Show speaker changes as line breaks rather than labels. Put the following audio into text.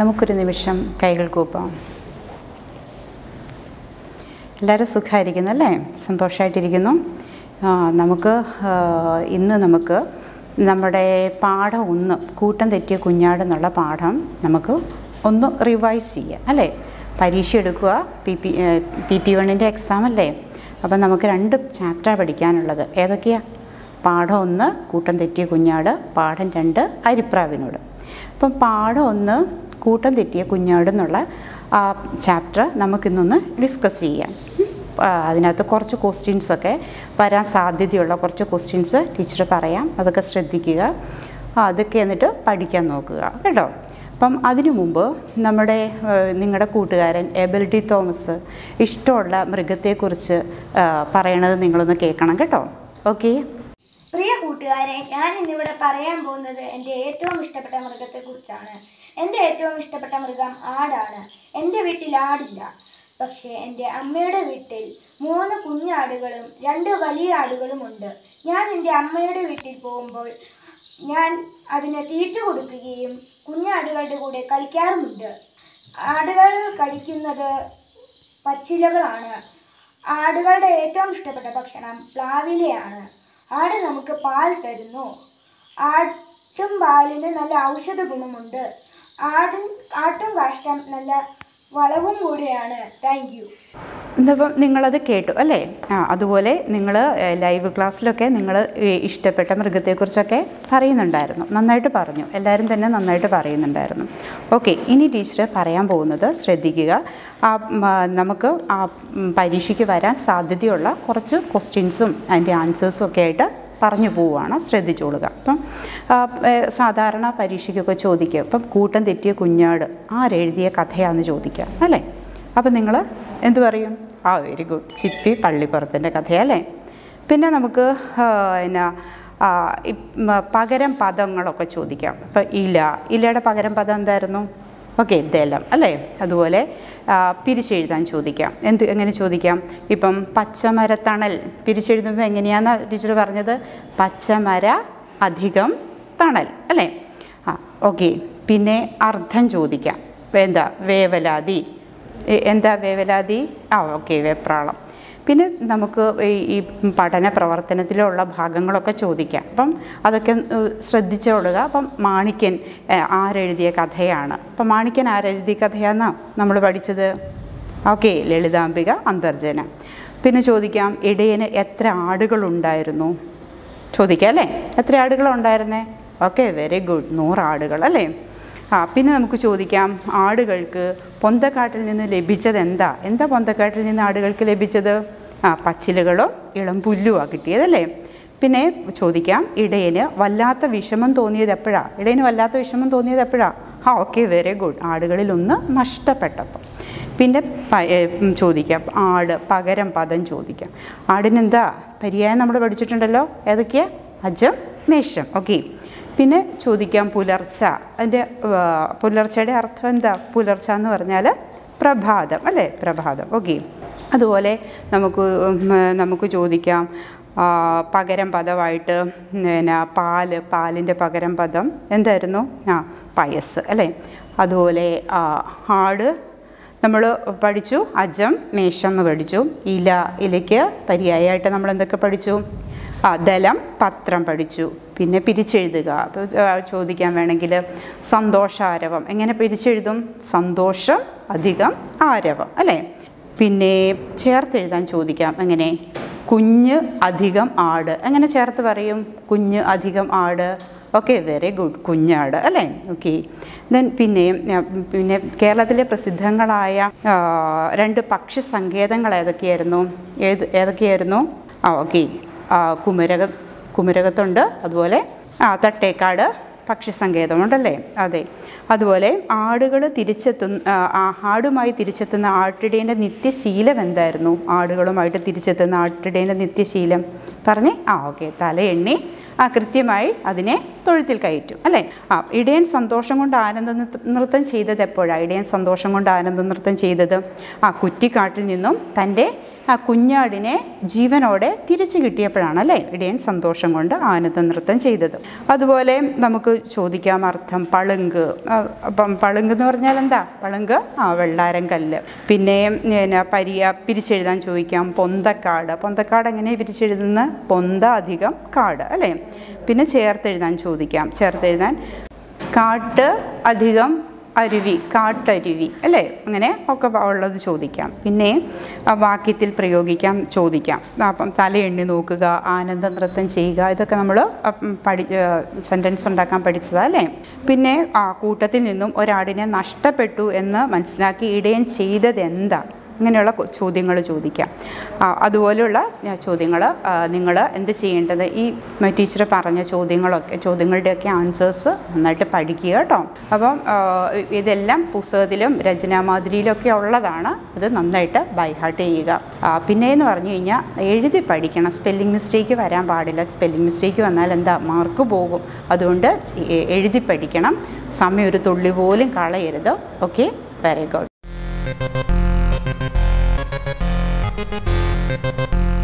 നമുക്കൊരു നിമിഷം കൈകൾ കൂപ്പാം എല്ലാവരും സുഖമായിരിക്കുന്നു അല്ലേ സന്തോഷമായിട്ടിരിക്കുന്നു ആ, നമുക്ക് ആ, ഇന്ന് നമുക്ക് നമ്മുടെ പാഠം ഒന്ന് കൂട്ടം തെറ്റിയ കുഞ്ഞാട് എന്നുള്ള പാഠം നമുക്ക് ഒന്ന് റിവൈസ് ചെയ്യാം അല്ലേ പരീക്ഷ എടുക്കുക പി പി പി ടി വണ്ണിൻ്റെ എക്സാം അല്ലേ അപ്പം നമുക്ക് രണ്ട് ചാപ്റ്റർ പഠിക്കാനുള്ളത് ഏതൊക്കെയാണ് പാഠം ഒന്ന് കൂട്ടം തെറ്റിയ കുഞ്ഞാട് പാഠം രണ്ട് അരിപ്രാവിനോട് അപ്പം പാഠം ഒന്ന് കൂട്ടം തെറ്റിയ കുഞ്ഞാട് എന്നുള്ള ആ ചാപ്റ്റർ നമുക്കിന്നൊന്ന് ഡിസ്കസ് ചെയ്യാം ഉം. ആ, അതിനകത്ത് കുറച്ച് ക്വസ്റ്റ്യൻസൊക്കെ വരാൻ സാധ്യതയുള്ള കുറച്ച് ക്വസ്റ്റ്യൻസ് ടീച്ചർ പറയാം അതൊക്കെ ശ്രദ്ധിക്കുക ആ, അതൊക്കെ എന്നിട്ട് പഠിക്കാൻ നോക്കുക കേട്ടോ അപ്പം അതിനു മുമ്പ് നമ്മുടെ ഏഹ്, നിങ്ങളുടെ കൂട്ടുകാരൻ എബിലിറ്റി തോമസ് ഇഷ്ടമുള്ള മൃഗത്തെക്കുറിച്ച് ആ, പറയണത് നിങ്ങളൊന്ന് കേൾക്കണം കേട്ടോ ഓക്കെ
പ്രിയ കൂട്ടുകാരെ ഞാൻ ഇന്നിവിടെ പറയാൻ പോകുന്നത് എൻ്റെ ഏറ്റവും ഇഷ്ടപ്പെട്ട മൃഗത്തെക്കുറിച്ചാണ് എൻ്റെ ഏറ്റവും ഇഷ്ടപ്പെട്ട മൃഗം ആടാണ് എൻ്റെ വീട്ടിൽ ആടില്ല പക്ഷേ എൻ്റെ അമ്മയുടെ വീട്ടിൽ മൂന്ന് കുഞ്ഞാടുകളും രണ്ട് വലിയ ആടുകളുമുണ്ട് ഞാൻ എൻ്റെ അമ്മയുടെ വീട്ടിൽ പോകുമ്പോൾ ഞാൻ അതിന് തീറ്റ കൊടുക്കുകയും കുഞ്ഞാടുകളുടെ കൂടെ കളിക്കാറുമുണ്ട് ആടുകൾ കഴിക്കുന്നത് പച്ചിലകളാണ് ആടുകളുടെ ഏറ്റവും ഇഷ്ടപ്പെട്ട ഭക്ഷണം പ്ലാവിലയാണ് ആട് നമുക്ക് പാൽ തരുന്നു ആട്ടും പാലിന് നല്ല ഔഷധ ഗുണമുണ്ട് ആടും ആട്ടും കാഷ്ടം നല്ല വളവും കൂടിയാണ് താങ്ക് യു
ഇന്നിപ്പം നിങ്ങളത് കേട്ടു അല്ലേ ആ അതുപോലെ നിങ്ങൾ ലൈവ് ക്ലാസ്സിലൊക്കെ നിങ്ങൾ ഇഷ്ടപ്പെട്ട മൃഗത്തെക്കുറിച്ചൊക്കെ പറയുന്നുണ്ടായിരുന്നു നന്നായിട്ട് പറഞ്ഞു എല്ലാവരും തന്നെ നന്നായിട്ട് പറയുന്നുണ്ടായിരുന്നു ഓക്കെ ഇനി ടീച്ചർ പറയാൻ പോകുന്നത് ശ്രദ്ധിക്കുക ആ ഉം, ആ, നമുക്ക് ആ ഉം, പരീക്ഷയ്ക്ക് വരാൻ സാധ്യതയുള്ള കുറച്ച് ക്വസ്റ്റ്യൻസും അതിൻ്റെ ആൻസേഴ്സും ഒക്കെ ആയിട്ട് പറഞ്ഞു പോവുകയാണ് ശ്രദ്ധിച്ചോളുക അപ്പം ആ, ഏ, സാധാരണ പരീക്ഷയ്ക്കൊക്കെ ചോദിക്കുക ഇപ്പം കൂട്ടം തെറ്റിയ കുഞ്ഞാട് ആരെഴുതിയ കഥയാണെന്ന് ചോദിക്കാം അല്ലേ അപ്പം നിങ്ങൾ എന്ത് പറയും ആ വെരി ഗുഡ് സിപ്പി പള്ളിപ്പുറത്തിൻ്റെ കഥയല്ലേ പിന്നെ നമുക്ക് ആ, എന്നാ ആ, ഇ- മ, പകരം പദങ്ങളൊക്കെ ചോദിക്കാം ഇപ്പം ഇല ഇലയുടെ പകരം പദം എന്തായിരുന്നു ഓക്കെ ദലം അല്ലേ അതുപോലെ ആ, പിരിച്ചെഴുതാൻ ചോദിക്കാം എന്ത് എങ്ങനെ ചോദിക്കാം ഇപ്പം പച്ചമരത്തണൽ പിരിച്ചെഴുതുമ്പോൾ എങ്ങനെയാണെന്ന് ടീച്ചർ പറഞ്ഞത് പച്ചമര അധികം തണൽ അല്ലേ ആ ഓക്കെ പിന്നെ അർത്ഥം ചോദിക്കാം എന്താ വേവലാതി എ- എന്താ വേവലാതി ആ ഓക്കെ വെപ്രാളം പിന്നെ നമുക്ക് ഈ ഈ പഠന പ്രവർത്തനത്തിലുള്ള ഭാഗങ്ങളൊക്കെ ചോദിക്കാം അപ്പം അതൊക്കെ ഏഹ്, ശ്രദ്ധിച്ചോളുക അപ്പം മാണിക്യൻ ഏഹ്, ആരെഴുതിയ കഥയാണ് അപ്പം മാണിക്യൻ ആരെഴുതിയ കഥയാണെന്നാണ് നമ്മൾ പഠിച്ചത് ഓക്കെ ലളിതാംബിക അന്തർജന പിന്നെ ചോദിക്കാം ഇടയന് എത്ര ആടുകളുണ്ടായിരുന്നു ചോദിക്കാം അല്ലേ എത്ര ആടുകളുണ്ടായിരുന്നേ ഓക്കെ വെരി ഗുഡ് നൂറ് ആടുകൾ അല്ലേ ആ പിന്നെ നമുക്ക് ചോദിക്കാം ആടുകൾക്ക് പൊന്തക്കാട്ടിൽ നിന്ന് ലഭിച്ചത് എന്താ എന്താ പൊന്തക്കാട്ടിൽ നിന്ന് ആടുകൾക്ക് ലഭിച്ചത് ആ പച്ചിലകളും ഇളം പുല്ലുമാണ് കിട്ടിയതല്ലേ പിന്നെ ചോദിക്കാം ഇടയന് വല്ലാത്ത വിഷമം തോന്നിയത് എപ്പോഴാണ് ഇടയന് വല്ലാത്ത വിഷമം തോന്നിയത് എപ്പോഴാണ് ആ ഓക്കെ വെരി ഗുഡ് ആടുകളിൽ ഒന്ന് നഷ്ടപ്പെട്ടപ്പം പിന്നെ പ- ഏ, ഉം, ചോദിക്കാം ആട് പകരം പദം ചോദിക്കാം ആടിനെന്താ പര്യായം നമ്മൾ പഠിച്ചിട്ടുണ്ടല്ലോ ഏതൊക്കെയാ അജം മേഷം ഓക്കെ പിന്നെ ചോദിക്കാം പുലർച്ച അതിൻ്റെ ആ, പുലർച്ചയുടെ അർത്ഥം എന്താ പുലർച്ച എന്ന് പറഞ്ഞാൽ പ്രഭാതം അല്ലേ പ്രഭാതം ഓക്കെ അതുപോലെ നമുക്ക് ഉം, നമുക്ക് ചോദിക്കാം ആ, പകരം പദമായിട്ട് പിന്നെ പാല് പാലിൻ്റെ പകരം പദം എന്തായിരുന്നു ആ പയസ് അല്ലേ അതുപോലെ ആ, ആട് നമ്മൾ പഠിച്ചു അജം മേഷം എന്ന് പഠിച്ചു ഇല ഇലയ്ക്ക് പര്യായമായിട്ട് നമ്മൾ എന്തൊക്കെ പഠിച്ചു ആ ദലം പത്രം പഠിച്ചു പിന്നെ പിരിച്ചെഴുതുക അപ്പോൾ ചോദിക്കാൻ വേണമെങ്കിൽ സന്തോഷാരവം എങ്ങനെ പിരിച്ചെഴുതും സന്തോഷം അധികം ആരവം അല്ലേ പിന്നെ ചേർത്തെഴുതാൻ ചോദിക്കാം എങ്ങനെ കുഞ്ഞ് അധികം ആട് എങ്ങനെ ചേർത്ത് പറയും കുഞ്ഞ് അധികം ആട് ഓക്കെ വെരി ഗുഡ് കുഞ്ഞാട് അല്ലേ ഓക്കെ ദെൻ പിന്നെ ആ, പിന്നെ കേരളത്തിലെ പ്രസിദ്ധങ്ങളായ ആ, രണ്ട് പക്ഷി സങ്കേതങ്ങൾ ഏതൊക്കെയായിരുന്നു ഏത് ഏതൊക്കെയായിരുന്നു ആ ഓക്കെ കുമരക കുമരകത്തുണ്ട് അതുപോലെ ആ തട്ടേക്കാട് പക്ഷി സങ്കേതമുണ്ടല്ലേ അതെ അതുപോലെ ആടുകൾ തിരിച്ചെത്തുന്ന ആ, ആ, ആടുമായി തിരിച്ചെത്തുന്ന ആട്ടിടേൻ്റെ നിത്യശീലം എന്തായിരുന്നു ആടുകളുമായിട്ട് തിരിച്ചെത്തുന്ന ആട്ടിടേൻ്റെ നിത്യശീലം പറഞ്ഞേ ആ ഓക്കെ തലയെണ്ണി ആ കൃത്യമായി അതിനെ തൊഴുത്തിൽ കയറ്റും അല്ലേ ആ ഇടയൻ സന്തോഷം കൊണ്ട് ആനന്ദ നൃത്ത- നൃത്തം ചെയ്തത് എപ്പോഴാണ് ഇടയൻ സന്തോഷം കൊണ്ട് ആനന്ദ നൃത്തം ചെയ്തത് ആ കുറ്റിക്കാട്ടിൽ നിന്നും തൻ്റെ ആ കുഞ്ഞാടിനെ ജീവനോടെ തിരിച്ചു കിട്ടിയപ്പോഴാണ് അല്ലേ ഇടയൻ സന്തോഷം കൊണ്ട് ആനന്ദ നൃത്തം ചെയ്തത് അതുപോലെ നമുക്ക് ചോദിക്കാം അർത്ഥം പളുങ്ക് ആ, അപ്പം പളുങ്ക് എന്ന് പറഞ്ഞാൽ എന്താ പളുങ്ക് ആ വെള്ളാരം കല്ല് പിന്നെ പിന്നെ പരിയ പിരിച്ചെഴുതാൻ ചോദിക്കാം പൊന്തക്കാട് പൊന്തക്കാട് എങ്ങനെ പിരിച്ചെഴുതുന്ന പൊന്ത അധികം കാട് അല്ലേ പിന്നെ ചേർത്തെഴുതാൻ ചോദിക്കാം ചേർത്തെഴുതാൻ കാട്ട് അധികം അരുവി കാട്ടരുവി അല്ലേ അങ്ങനെ ഒക്കെ ഉള്ളത് ചോദിക്കാം പിന്നെ ആ വാക്യത്തിൽ പ്രയോഗിക്കാൻ ചോദിക്കാം അപ്പം തല എണ്ണി നോക്കുക ആനന്ദ നൃത്തം ചെയ്യുക ഇതൊക്കെ നമ്മൾ പഠി സെൻറ്റൻസ് ഉണ്ടാക്കാൻ പഠിച്ചതാ അല്ലേ പിന്നെ ആ കൂട്ടത്തിൽ നിന്നും ഒരാടിനെ നഷ്ടപ്പെട്ടു എന്ന് മനസ്സിലാക്കി ഇടയൻ ചെയ്തത് എന്താ ഇങ്ങനെയുള്ള ചോദ്യങ്ങൾ ചോദിക്കാം ആ, അതുപോലെയുള്ള ചോദ്യങ്ങൾ നിങ്ങൾ എന്ത് ചെയ്യേണ്ടത് ഈ ടീച്ചർ പറഞ്ഞ ചോദ്യങ്ങളൊക്കെ ചോദ്യങ്ങളുടെയൊക്കെ ആൻസേഴ്സ് നന്നായിട്ട് പഠിക്കുക കേട്ടോ അപ്പം ആ, ഇതെല്ലാം പുസ്തകത്തിലും രചനാമാതിരിയിലൊക്കെ ഉള്ളതാണ് അത് നന്നായിട്ട് ബൈഹാർട്ട് ചെയ്യുക ആ, പിന്നെ എന്ന് പറഞ്ഞു കഴിഞ്ഞാൽ എഴുതി പഠിക്കണം സ്പെല്ലിംഗ് മിസ്റ്റേക്ക് വരാൻ പാടില്ല സ്പെല്ലിംഗ് മിസ്റ്റേക്ക് വന്നാൽ എന്താ മാർക്ക് പോകും അതുകൊണ്ട് എ- എഴുതി പഠിക്കണം സമയം ഒരു തുള്ളി പോലും കളയരുത് ഓക്കെ വെരി ഗുഡ്